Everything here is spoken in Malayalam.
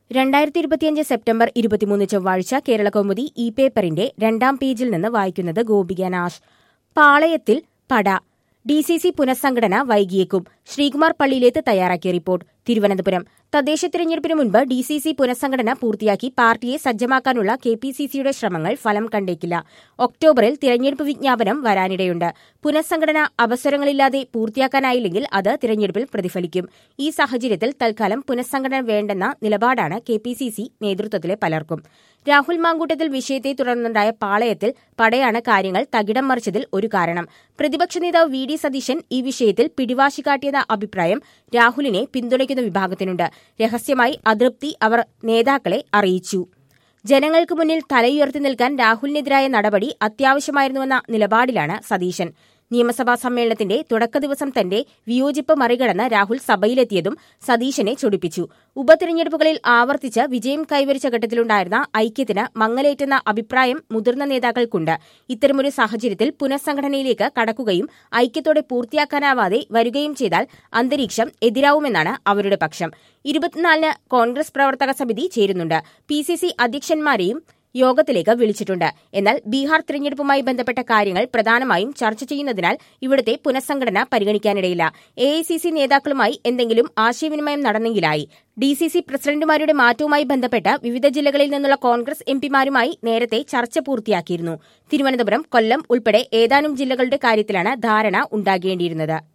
രണ്ടായിരത്തി ഇരുപത്തിയഞ്ച് സെപ്റ്റംബർ ഇരുപത്തിമൂന്ന് ചൊവ്വാഴ്ച കേരള കൗമുദി ഇ പേപ്പറിന്റെ രണ്ടാം പേജിൽ നിന്ന് വായിക്കുന്നത് ഗോപിക നാഷ് പാളയത്തിൽ പട ഡി സി സി പുനഃസംഘടന വൈകിയേക്കും ശ്രീകുമാർ പള്ളിയിലേത്ത് തയ്യാറാക്കിയ റിപ്പോർട്ട് തിരുവനന്തപുരം തദ്ദേശ തിരഞ്ഞെടുപ്പിന് മുൻപ് ഡി സി സി പുനഃസംഘടന പൂർത്തിയാക്കി പാർട്ടിയെ സജ്ജമാക്കാനുള്ള കെ പി സി സിയുടെ ശ്രമങ്ങൾ ഫലം കണ്ടേക്കില്ല ഒക്ടോബറിൽ തിരഞ്ഞെടുപ്പ് വിജ്ഞാപനം വരാനിടയുണ്ട് പുനഃസംഘടന അവസരങ്ങളില്ലാതെ പൂർത്തിയാക്കാനായില്ലെങ്കിൽ അത് തിരഞ്ഞെടുപ്പിൽ പ്രതിഫലിക്കും ഈ സാഹചര്യത്തിൽ തൽക്കാലം പുനഃസംഘടന വേണ്ടെന്ന നിലപാടാണ് കെ പി സി സി നേതൃത്വത്തിലെ പലർക്കും രാഹുൽ മാങ്കൂട്ടത്തിൽ വിഷയത്തെ തുടർന്നുണ്ടായ പാളയത്തിൽ പടയാണ് കാര്യങ്ങൾ തകിടം മറിച്ചതിൽ ഒരു കാരണം പ്രതിപക്ഷ നേതാവ് വി ഡി സതീശൻ ഈ വിഷയത്തിൽ പിടിവാശി കാട്ടിയെന്ന അഭിപ്രായം രാഹുലിനെ പിന്തുണയ്ക്കുന്ന വിഭാഗത്തിനുണ്ട് രഹസ്യമായി അതൃപ്തി അവർ നേതാക്കളെ അറിയിച്ചു ജനങ്ങൾക്ക് മുന്നിൽ തലയുയർത്തി നിൽക്കാൻ രാഹുലിനെതിരായ നടപടി അത്യാവശ്യമായിരുന്നുവെന്ന നിലപാടിലാണ് സതീശൻ നിയമസഭാ സമ്മേളനത്തിന്റെ തുടക്ക ദിവസം തന്റെ വിയോജിപ്പ് മറികടന്ന് രാഹുൽ സഭയിലെത്തിയതും സതീശനെ ചൊടിപ്പിച്ചു ഉപതിരഞ്ഞെടുപ്പുകളിൽ ആവർത്തിച്ച് വിജയം കൈവരിച്ച ഘട്ടത്തിലുണ്ടായിരുന്ന ഐക്യത്തിന് മങ്ങലേറ്റെന്ന അഭിപ്രായം മുതിർന്ന നേതാക്കൾക്കുണ്ട് ഇത്തരമൊരു സാഹചര്യത്തിൽ പുനഃസംഘടനയിലേക്ക് കടക്കുകയും ഐക്യത്തോടെ പൂർത്തിയാക്കാനാവാതെ വരികയും ചെയ്താൽ അന്തരീക്ഷം എതിരാവുമെന്നാണ് അവരുടെ പക്ഷം ഇരുപത്തിനാലിന് കോൺഗ്രസ് പ്രവർത്തക സമിതി ചേരുന്നുണ്ട് പി സി സി അധ്യക്ഷന്മാരെയും യോഗത്തിലേക്ക് വിളിച്ചിട്ടുണ്ട് എന്നാൽ ബീഹാർ തിരഞ്ഞെടുപ്പുമായി ബന്ധപ്പെട്ട കാര്യങ്ങൾ പ്രധാനമായും ചർച്ച ചെയ്യുന്നതിനാൽ ഇവിടുത്തെ പുനഃസംഘടന പരിഗണിക്കാനിടയില്ല എ ഐ സി സി നേതാക്കളുമായി എന്തെങ്കിലും ആശയവിനിമയം നടന്നെങ്കിലായി ഡി സി സി പ്രസിഡന്റുമാരുടെ മാറ്റവുമായി ബന്ധപ്പെട്ട് വിവിധ ജില്ലകളിൽ നിന്നുള്ള കോൺഗ്രസ് എംപിമാരുമായി നേരത്തെ ചർച്ച പൂർത്തിയാക്കിയിരുന്നു തിരുവനന്തപുരം കൊല്ലം ഉൾപ്പെടെ ഏതാനും ജില്ലകളുടെ കാര്യത്തിലാണ് ധാരണ ഉണ്ടാകേണ്ടിയിരുന്നത്